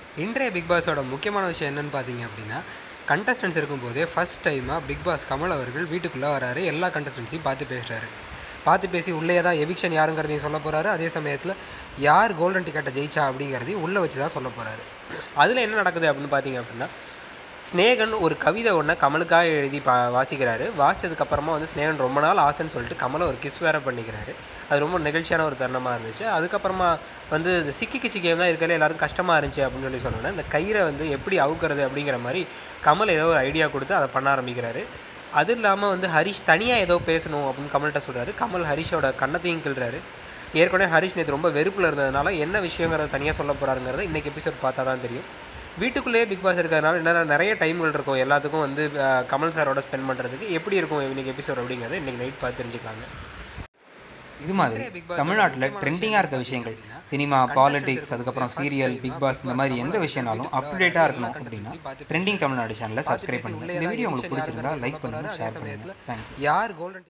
இன்றைய பிக் பாஸோட முக்கியமான விஷயம் என்னன்னு பார்த்தீங்க அப்படின்னா கண்டஸ்டன்ஸ் இருக்கும்போதே ஃபர்ஸ்ட் டைமாக பிக் பாஸ் கமல் அவர்கள் வீட்டுக்குள்ளே வராரு எல்லா கண்டஸ்டன்ஸையும் பார்த்து பேசுகிறாரு பார்த்து பேசி உள்ளே தான் எவிக்ஷன் யாருங்கிறதையும் சொல்ல போகிறாரு அதே சமயத்தில் யார் கோல்டன் டிக்கெட்டை ஜெயிச்சா அப்படிங்கிறதையும் உள்ளே வச்சு தான் சொல்ல போகிறாரு அதில் என்ன நடக்குது அப்படின்னு பார்த்தீங்க அப்படின்னா ஸ்னேகன் ஒரு கவிதை ஒன்று கமலுக்காக எழுதி பா வாசிக்கிறாரு வாசிச்சதுக்கப்புறமா வந்து ஸ்னேகன் ரொம்ப நாள் ஆசைன்னு சொல்லிட்டு கமலை ஒரு கிஸ் வேற பண்ணிக்கிறாரு அது ரொம்ப நிகழ்ச்சியான ஒரு தருணமாக இருந்துச்சு அதுக்கப்புறமா வந்து இந்த சிக்கி கிச்சி கேம் தான் இருக்கல எல்லாரும் கஷ்டமாக இருந்துச்சு அப்படின்னு சொல்லி சொன்னோன்னே இந்த கயிறை வந்து எப்படி அவுக்கிறது அப்படிங்கிற மாதிரி கமல் ஏதோ ஒரு ஐடியா கொடுத்து அதை பண்ண ஆரம்பிக்கிறாரு அது இல்லாமல் வந்து ஹரிஷ் தனியாக ஏதோ பேசணும் அப்படின்னு கமல்கிட்ட சொல்கிறாரு கமல் ஹரிஷோட கண்ணத்தையும் கிள்றாரு ஏற்கனவே ஹரிஷ் நேற்று ரொம்ப வெறுப்பில் இருந்ததுனால என்ன விஷயங்கிறத தனியாக சொல்ல போகிறாருங்கிறத இன்றைக்கி எபிசோட் பார்த்தா தான் தெரியும் வீட்டுக்குள்ளேயே பிக் பாஸ் இருக்கிறதுனால என்ன நிறைய டைம்கள் இருக்கும் எல்லாத்துக்கும் வந்து அஹ், கமல் சாரோட ஸ்பெண்ட் பண்ணுறதுக்கு எப்படி இருக்கும் இன்னைக்கு எபிசோட் அப்படிங்கிறத இன்றைக்கி நைட் பார்த்து தெரிஞ்சுக்கலாங்க இது மாதிரி தமிழ்நாட்டில் ட்ரெண்டிங்காக இருக்க விஷயங்கள் சினிமா பாலிடிக்ஸ் அதுக்கப்புறம் சீரியல் பிக் பாஸ் இந்த மாதிரி எந்த விஷயம்னாலும் அப்டேட்டாக இருக்கணும் அப்படின்னா ட்ரெண்டிங் தமிழ்நாடு சேனலை சப்ஸ்கிரைப் பண்ணுங்க இந்த வீடியோ உங்களுக்கு பிடிச்சிருந்தா லைக் பண்ணுங்க ஷேர் பண்ணுங்க தேங்க்யூ யார் கோல்டன்